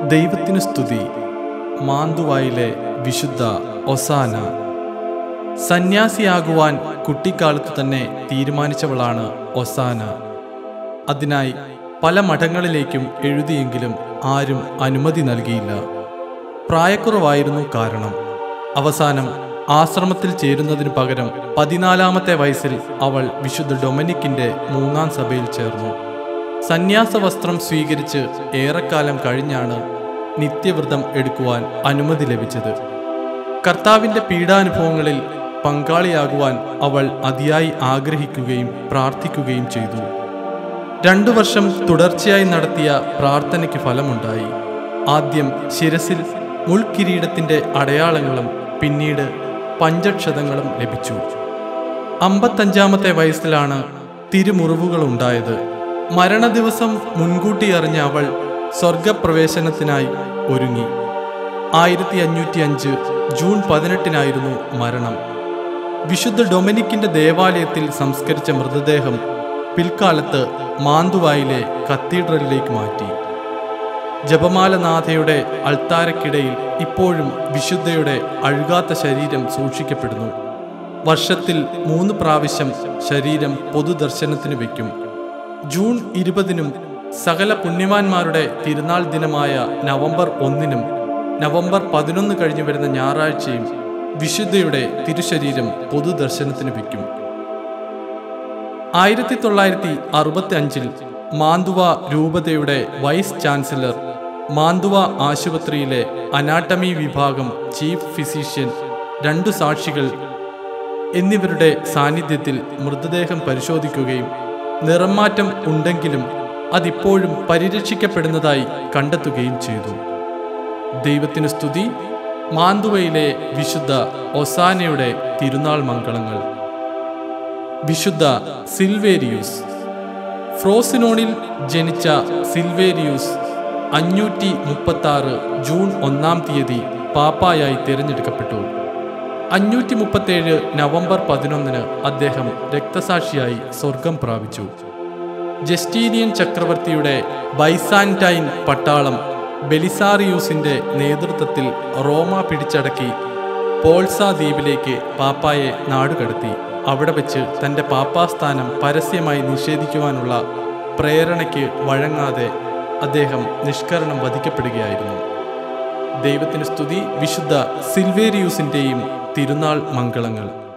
ദൈവത്തിനു സ്തുതി മാന്തുവായിലെ വിശുദ്ധ ഒസാന സന്യാസിയാകുവാൻ കുട്ടിക്കാലത്ത് തന്നെ തീരുമാനിച്ചവളാണ് ഒസാന അതിനായി പല മഠങ്ങളിലേക്കും എഴുതിയെങ്കിലും ആരും അനുമതി നൽകിയില്ല പ്രായക്കുറവായിരുന്നു കാരണം അവസാനം ആശ്രമത്തിൽ ചേരുന്നതിനു പകരം പതിനാലാമത്തെ വയസ്സിൽ അവൾ വിശുദ്ധ ഡൊമിനിക്കിന്റെ മൂന്നാം സഭയിൽ ചേർന്നു സന്യാസ വസ്ത്രം സ്വീകരിച്ച് ഏറെക്കാലം കഴിഞ്ഞാണ് നിത്യവ്രതം എടുക്കുവാൻ അനുമതി ലഭിച്ചത് കർത്താവിന്റെ പീഡാനുഭവങ്ങളിൽ പങ്കാളിയാകുവാൻ അവൾ അതിയായി ആഗ്രഹിക്കുകയും പ്രാർത്ഥിക്കുകയും ചെയ്തു രണ്ടു വർഷം തുടർച്ചയായി നടത്തിയ പ്രാർത്ഥനയ്ക്ക് ഫലമുണ്ടായി ആദ്യം ശിരസിൽ മുൾക്കിരീടത്തിന്റെ അടയാളങ്ങളും പിന്നീട് പഞ്ചക്ഷതങ്ങളും ലഭിച്ചു അമ്പത്തഞ്ചാമത്തെ വയസ്സിലാണ് തിരുമുറിവുകൾ ഉണ്ടായത് മരണദിവസം മുൻകൂട്ടി അറിഞ്ഞ അവൾ സ്വർഗപ്രവേശനത്തിനായി ഒരുങ്ങി ആയിരത്തി അഞ്ഞൂറ്റി അഞ്ച് ജൂൺ പതിനെട്ടിനായിരുന്നു മരണം വിശുദ്ധ ഡൊമിനിക്കിന്റെ ദേവാലയത്തിൽ സംസ്കരിച്ച മൃതദേഹം പിൽക്കാലത്ത് മാന്തുവായിലെ കത്തീഡ്രലിലേക്ക് മാറ്റി ജപമാലനാഥയുടെ അൾത്താരക്കിടയിൽ ഇപ്പോഴും വിശുദ്ധയുടെ അഴുകാത്ത ശരീരം സൂക്ഷിക്കപ്പെടുന്നു വർഷത്തിൽ മൂന്ന് പ്രാവശ്യം ശരീരം പൊതുദർശനത്തിന് വയ്ക്കും ജൂൺ ഇരുപതിനും സകല പുണ്യവാന്മാരുടെ തിരുനാൾ ദിനമായ നവംബർ ഒന്നിനും നവംബർ പതിനൊന്ന് കഴിഞ്ഞു വരുന്ന ഞായറാഴ്ചയും വിശുദ്ധയുടെ തിരുശരീരം പൊതുദർശനത്തിന് വയ്ക്കും ആയിരത്തി തൊള്ളായിരത്തി അറുപത്തി അഞ്ചിൽ മാന്തുവ രൂപതയുടെ വൈസ് ചാൻസലർ മാന്തുവ ആശുപത്രിയിലെ അനാട്ടമി വിഭാഗം ചീഫ് ഫിസിഷ്യൻ രണ്ടു സാക്ഷികൾ എന്നിവരുടെ സാന്നിധ്യത്തിൽ മൃതദേഹം പരിശോധിക്കുകയും നിറമാറ്റം ഉണ്ടെങ്കിലും അതിപ്പോഴും പരിരക്ഷിക്കപ്പെടുന്നതായി കണ്ടെത്തുകയും ചെയ്തു ദൈവത്തിന് സ്തുതി മാന്തുവയിലെ വിശുദ്ധ ഒസാനയുടെ തിരുനാൾ മംഗളങ്ങൾ വിശുദ്ധ സിൽവേരിയൂസ് ഫ്രോസിനോണിൽ ജനിച്ച സിൽവേരിയൂസ് അഞ്ഞൂറ്റി മുപ്പത്തി ആറ് ജൂൺ ഒന്നാം തീയതി പാപ്പായായി തിരഞ്ഞെടുക്കപ്പെട്ടു അഞ്ഞൂറ്റി മുപ്പത്തേഴ് നവംബർ പതിനൊന്നിന് അദ്ദേഹം രക്തസാക്ഷിയായി സ്വർഗം പ്രാപിച്ചു ജസ്റ്റീനിയൻ ചക്രവർത്തിയുടെ ബൈസാൻറ്റൈൻ പട്ടാളം ബെലിസാറിയൂസിന്റെ നേതൃത്വത്തിൽ റോമ പിടിച്ചടക്കി പോൾസ ദ്വീപിലേക്ക് പാപ്പായെ നാടുകടത്തി അവിടെ വെച്ച് തന്റെ പാപ്പാസ്ഥാനം പരസ്യമായി നിഷേധിക്കുവാനുള്ള പ്രേരണയ്ക്ക് വഴങ്ങാതെ അദ്ദേഹം നിഷ്കരണം വധിക്കപ്പെടുകയായിരുന്നു ദൈവത്തിന് സ്തുതി വിശുദ്ധ സിൽവേരിയൂസിന്റെയും തിരുനാൾ മംഗളങ്ങൾ